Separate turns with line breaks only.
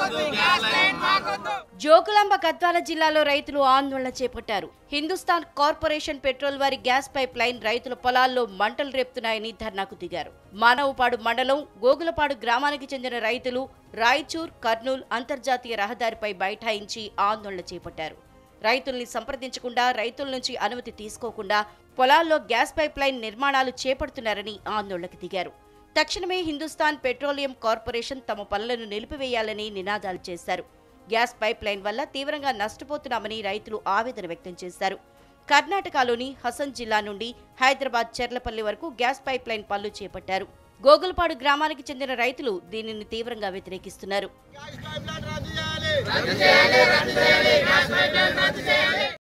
జోగులాంబ గద్వాల జిల్లాలో రైతులు ఆందోళన చేపట్టారు హిందుస్థాన్ కార్పొరేషన్ పెట్రోల్ వారి గ్యాస్ పైప్ లైన్ రైతుల పొలాల్లో మంటలు రేపుతున్నాయని ధర్నాకు దిగారు మానవపాడు మండలం గోగులపాడు గ్రామానికి చెందిన రైతులు రాయచూర్ కర్నూల్ అంతర్జాతీయ రహదారిపై బైఠాయించి ఆందోళన చేపట్టారు రైతుల్ని సంప్రదించకుండా రైతుల నుంచి అనుమతి తీసుకోకుండా పొలాల్లో గ్యాస్ పైప్ లైన్ నిర్మాణాలు చేపడుతున్నారని ఆందోళనకు దిగారు తక్షణమే హిందుస్థాన్ పెట్రోలియం కార్పొరేషన్ తమ పనులను నిలిపివేయాలని నినాదాలు చేశారు గ్యాస్ పైప్ లైన్ వల్ల తీవ్రంగా నష్టపోతున్నామని రైతులు ఆవేదన వ్యక్తం చేశారు కర్ణాటకలోని హసన్ జిల్లా నుండి హైదరాబాద్ చెర్లపల్లి వరకు గ్యాస్ పైప్ లైన్ పనులు చేపట్టారు గోగులపాడు గ్రామానికి చెందిన రైతులు దీనిని తీవ్రంగా వ్యతిరేకిస్తున్నారు